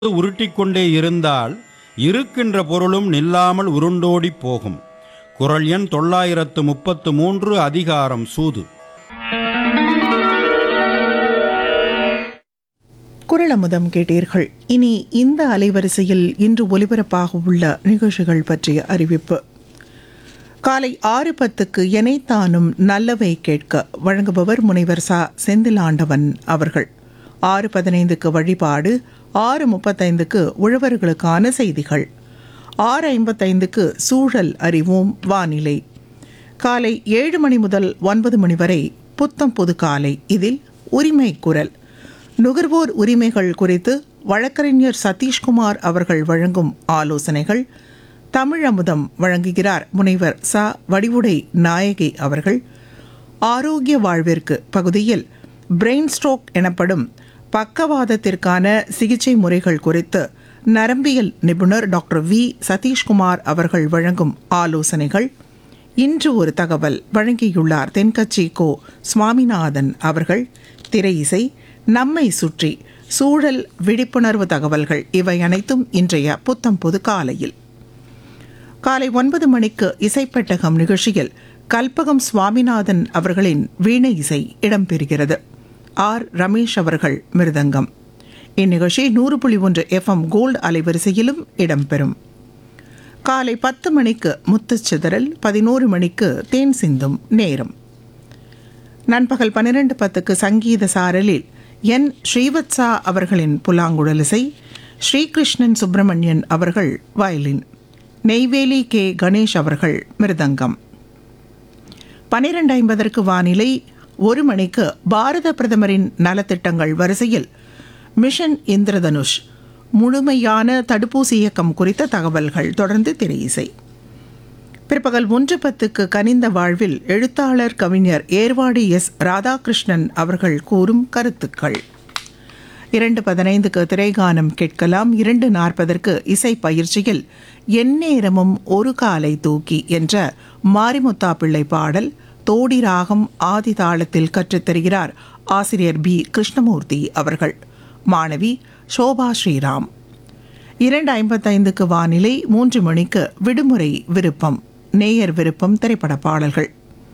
உருட்டிக்கொண்டே இருந்தால் இருக்கின்ற பொருளும் நில்லாமல் உருண்டோடிப் போகும் குரல் எண் தொள்ளாயிரத்து முப்பத்து மூன்று அதிகாரம் சூது குரலமுதம் கேட்டீர்கள் இனி இந்த அலைவரிசையில் இன்று ஒலிபரப்பாக உள்ள நிகழ்ச்சிகள் பற்றிய அறிவிப்பு காலை ஆறு பத்துக்கு எனைத்தானும் நல்லவை கேட்க வழங்குபவர் முனைவர் சா செந்திலாண்டவன் அவர்கள் ஆறு பதினைந்துக்கு வழிபாடு ஆறு முப்பத்தைந்துக்கு உழவர்களுக்கான செய்திகள் ஆறு ஐம்பத்தைந்துக்கு சூழல் அறிவோம் வானிலை காலை ஏழு மணி முதல் ஒன்பது மணி வரை புத்தம் புது காலை இதில் உரிமை குரல் நுகர்வோர் உரிமைகள் குறித்து வழக்கறிஞர் சதீஷ்குமார் அவர்கள் வழங்கும் ஆலோசனைகள் தமிழமுதம் வழங்குகிறார் முனைவர் ச வடிவுடை நாயகி அவர்கள் ஆரோக்கிய வாழ்விற்கு பகுதியில் பிரெயின் ஸ்ட்ரோக் எனப்படும் பக்கவாதத்திற்கான சிகிச்சை முறைகள் குறித்து நரம்பியல் நிபுணர் டாக்டர் வி சதீஷ்குமார் அவர்கள் வழங்கும் ஆலோசனைகள் இன்று ஒரு தகவல் வழங்கியுள்ளார் தென்கட்சி கோ சுவாமிநாதன் அவர்கள் திரையிசை நம்மை சுற்றி சூழல் விழிப்புணர்வு தகவல்கள் இவை அனைத்தும் இன்றைய புத்தம் புது காலையில் காலை ஒன்பது மணிக்கு இசைப்பெட்டகம் நிகழ்ச்சியில் கல்பகம் சுவாமிநாதன் அவர்களின் வீணை இசை இடம்பெறுகிறது ஆர் ரமேஷ் அவர்கள் மிருதங்கம் இந்நிகழ்ச்சி நூறு புள்ளி ஒன்று எஃப்எம் கோல்டு அலைவரிசையிலும் இடம்பெறும் காலை பத்து மணிக்கு முத்துச்சிதறல் பதினோரு மணிக்கு தேன் சிந்தும் நேரம் நண்பகல் பன்னிரண்டு பத்துக்கு சங்கீத சாரலில் என் ஸ்ரீவத்சா அவர்களின் புல்லாங்குழல் இசை ஸ்ரீகிருஷ்ணன் சுப்பிரமணியன் அவர்கள் வயலின் நெய்வேலி கே கணேஷ் அவர்கள் மிருதங்கம் பன்னிரண்டு ஐம்பதற்கு வானிலை ஒரு மணிக்கு பாரத பிரதமரின் நலத்திட்டங்கள் வரிசையில் மிஷன் இந்திரதனுஷ் முழுமையான தடுப்பூசி இயக்கம் குறித்த தகவல்கள் தொடர்ந்து திரையிசை பிற்பகல் ஒன்று பத்துக்கு கனிந்த வாழ்வில் எழுத்தாளர் கவிஞர் ஏர்வாடி எஸ் ராதாகிருஷ்ணன் அவர்கள் கூறும் கருத்துக்கள் இரண்டு பதினைந்துக்கு திரைகானம் கேட்கலாம் இரண்டு நாற்பதற்கு இசை பயிற்சியில் எந்நேரமும் ஒரு காலை தூக்கி என்ற மாரிமுத்தா பிள்ளை பாடல் தோடி ராகம் ஆதி தாளத்தில் கற்றுத்தருகிறார் ஆசிரியர் பி கிருஷ்ணமூர்த்தி அவர்கள் மாணவி சோபா ஸ்ரீராம் இரண்டு ஐம்பத்தைந்துக்கு வானிலை மூன்று மணிக்கு விடுமுறை விருப்பம் நேயர் விருப்பம் திரைப்பட பாடல்கள்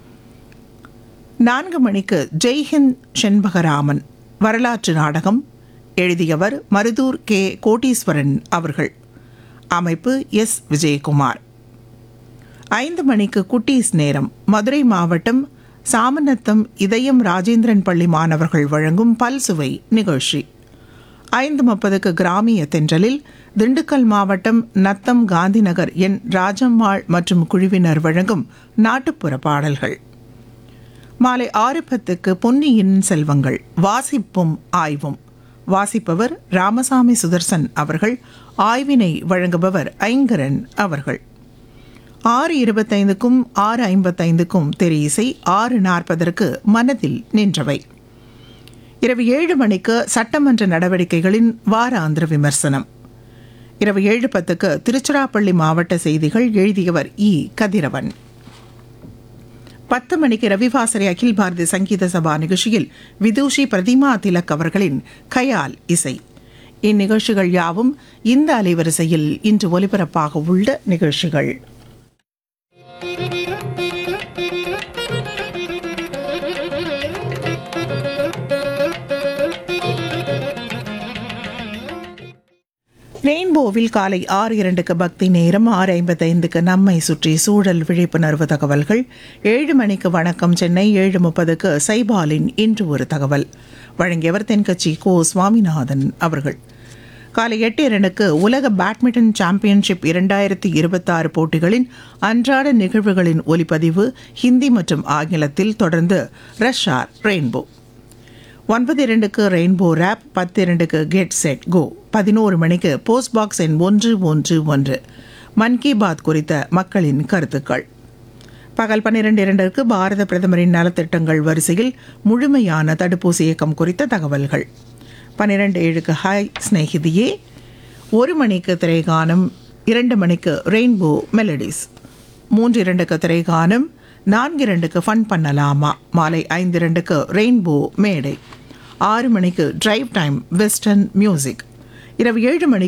நான்கு மணிக்கு ஜெய்ஹிந்த் செண்பகராமன் வரலாற்று நாடகம் எழுதியவர் மருதூர் கே கோட்டீஸ்வரன் அவர்கள் அமைப்பு எஸ் விஜயகுமார் ஐந்து மணிக்கு குட்டீஸ் நேரம் மதுரை மாவட்டம் சாமநத்தம் இதயம் ராஜேந்திரன் பள்ளி மாணவர்கள் வழங்கும் பல்சுவை நிகழ்ச்சி ஐந்து முப்பதுக்கு கிராமிய தென்றலில் திண்டுக்கல் மாவட்டம் நத்தம் காந்திநகர் என் ராஜம்மாள் மற்றும் குழுவினர் வழங்கும் நாட்டுப்புற பாடல்கள் மாலை ஆறு பத்துக்கு பொன்னியின் செல்வங்கள் வாசிப்பும் ஆய்வும் வாசிப்பவர் ராமசாமி சுதர்சன் அவர்கள் ஆய்வினை வழங்குபவர் ஐங்கரன் அவர்கள் ஆறு இருபத்தைந்துக்கும் ஆறு ஐம்பத்தைந்துக்கும் தெரி இசை ஆறு நாற்பதற்கு மனதில் நின்றவை இரவு ஏழு மணிக்கு சட்டமன்ற நடவடிக்கைகளின் வாராந்திர விமர்சனம் இரவு ஏழு பத்துக்கு திருச்சிராப்பள்ளி மாவட்ட செய்திகள் எழுதியவர் இ கதிரவன் பத்து மணிக்கு ரவிவாசரி அகில் பாரதி சங்கீத சபா நிகழ்ச்சியில் விதூஷி பிரதிமா திலக் அவர்களின் கயால் இசை இந்நிகழ்ச்சிகள் யாவும் இந்த அலைவரிசையில் இன்று ஒலிபரப்பாக உள்ள நிகழ்ச்சிகள் ரெயின்போவில் காலை ஆறு இரண்டுக்கு பக்தி நேரம் ஆறு ஐம்பத்தைந்துக்கு நம்மை சுற்றி சூழல் விழிப்புணர்வு தகவல்கள் ஏழு மணிக்கு வணக்கம் சென்னை ஏழு முப்பதுக்கு சைபாலின் இன்று ஒரு தகவல் வழங்கியவர் தென்கட்சி கோ சுவாமிநாதன் அவர்கள் காலை எட்டு இரண்டுக்கு உலக பேட்மிண்டன் சாம்பியன்ஷிப் இரண்டாயிரத்தி இருபத்தாறு போட்டிகளின் அன்றாட நிகழ்வுகளின் ஒலிப்பதிவு ஹிந்தி மற்றும் ஆங்கிலத்தில் தொடர்ந்து ரஷ்யார் ரெயின்போ ஒன்பது இரண்டுக்கு ரெயின்போ ரேப் பத்து இரண்டுக்கு கெட் செட் கோ பதினோரு மணிக்கு போஸ்ட் பாக்ஸ் எண் ஒன்று ஒன்று ஒன்று மன் கி பாத் குறித்த மக்களின் கருத்துக்கள் பகல் பன்னிரண்டு இரண்டிற்கு பாரத பிரதமரின் நலத்திட்டங்கள் வரிசையில் முழுமையான தடுப்பூசி இயக்கம் குறித்த தகவல்கள் பன்னிரண்டு ஏழுக்கு ஹாய் ஸ்நேகிதியே ஒரு மணிக்கு திரைகானம் இரண்டு மணிக்கு ரெயின்போ மெலடிஸ் மூன்று இரண்டுக்கு திரைகானம் நான்கு இரண்டுக்கு ஃபன் பண்ணலாமா மாலை ஐந்து இரண்டுக்கு ரெயின்போ மேடை ஆறு மணிக்கு டிரைவ் டைம் வெஸ்டர்ன் மியூசிக் இரவு ஏழு மணிக்கு